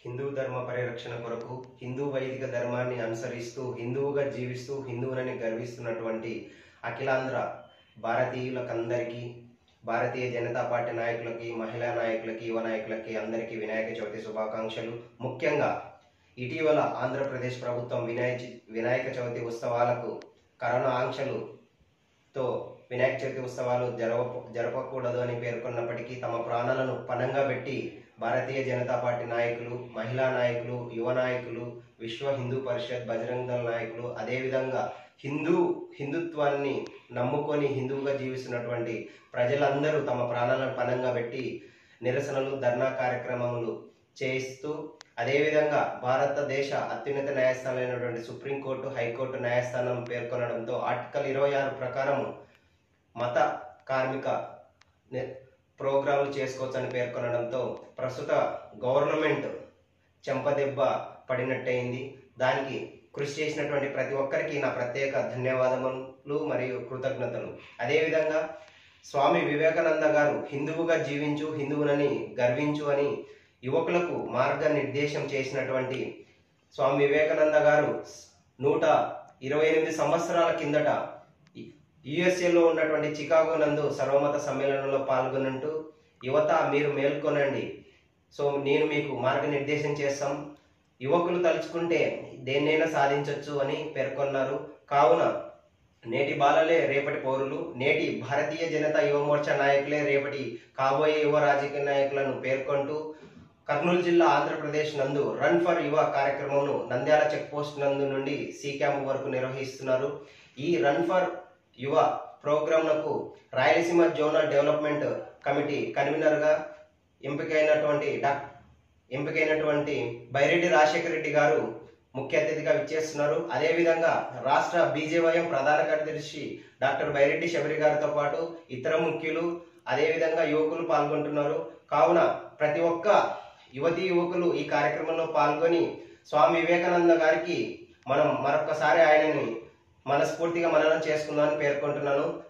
హిందూ ధర్మ పరిరక్షణ కొరకు హిందూ వైదిక ధర్మాన్ని అనుసరిస్తూ హిందువుగా జీవిస్తూ హిందువులని గర్విస్తున్నటువంటి అఖిలాంధ్ర భారతీయులకందరికీ భారతీయ జనతా పార్టీ నాయకులకి మహిళా నాయకులకి యువ నాయకులకి అందరికీ వినాయక చవితి శుభాకాంక్షలు ముఖ్యంగా ఇటీవల ఆంధ్రప్రదేశ్ ప్రభుత్వం వినాయక వినాయక చవితి ఉత్సవాలకు కరోనా ఆంక్షలుతో వినాయక చవితి ఉత్సవాలు జరగ జరపకూడదు అని పేర్కొన్నప్పటికీ తమ ప్రాణాలను పణంగా పెట్టి భారతీయ జనతా పార్టీ నాయకులు మహిళా నాయకులు యువ నాయకులు విశ్వ హిందూ పరిషత్ బజరంగ దళ నాయకులు అదేవిధంగా హిందూ హిందుత్వాన్ని నమ్ముకొని హిందువుగా జీవిస్తున్నటువంటి ప్రజలందరూ తమ ప్రాణాలను పణంగా పెట్టి నిరసనలు ధర్నా కార్యక్రమములు చేయిస్తూ అదేవిధంగా భారతదేశ అత్యున్నత న్యాయస్థానమైనటువంటి సుప్రీంకోర్టు హైకోర్టు న్యాయస్థానం పేర్కొనడంతో ఆర్టికల్ ఇరవై ఆరు ప్రకారం మత కార్మిక ని- ప్రోగ్రాంలు చేసుకోవచ్చని పేర్కొనడంతో ప్రస్తుత గవర్నమెంట్ చెంపదెబ్బ పడినట్టయింది దానికి కృషి చేసినటువంటి ప్రతి ఒక్కరికి నా ప్రత్యేక ధన్యవాదములు మరియు కృతజ్ఞతలు అదేవిధంగా స్వామి వివేకానంద గారు హిందువుగా జీవించు హిందువునని గర్వించు అని యువకులకు మార్గనిర్దేశం చేసినటువంటి స్వామి వివేకానంద గారు నూట ఇరవై ఎనిమిది సంవత్సరాల కిందట యుఎస్ఏలో ఉన్నటువంటి చికాగో నందు సర్వమత సమ్మేళనంలో పాల్గొనంటూ యువత మీరు మేల్కొనండి సో నేను మీకు మార్గనిర్దేశం చేస్తాం యువకులు తలుచుకుంటే దేన్నైనా సాధించవచ్చు అని పేర్కొన్నారు కావున నేటి బాలలే రేపటి పౌరులు నేటి భారతీయ జనతా యువ మోర్చా నాయకులే రేపటి కాబోయే యువ రాజకీయ నాయకులను పేర్కొంటూ కర్నూలు జిల్లా ఆంధ్రప్రదేశ్ నందు రన్ ఫర్ యువ కార్యక్రమంను నంద్యాల చెక్ పోస్ట్ నందు నుండి సి క్యాంప్ వరకు నిర్వహిస్తున్నారు ఈ రన్ ఫర్ యువ ప్రోగ్రాంలకు రాయలసీమ జోనల్ డెవలప్మెంట్ కమిటీ కన్వీనర్గా ఎంపికైనటువంటి డాక్ ఎంపికైనటువంటి బైరెడ్డి రాజశేఖర రెడ్డి గారు ముఖ్య అతిథిగా విచ్చేస్తున్నారు అదేవిధంగా రాష్ట్ర బీజేవైఎం ప్రధాన కార్యదర్శి డాక్టర్ బైరెడ్డి శబరి గారితో పాటు ఇతర ముఖ్యులు అదేవిధంగా యువకులు పాల్గొంటున్నారు కావున ప్రతి ఒక్క యువతీ యువకులు ఈ కార్యక్రమంలో పాల్గొని స్వామి వివేకానంద గారికి మనం మరొకసారి ఆయనని మనస్ఫూర్తిగా మననం చేసుకుందామని పేర్కొంటున్నాను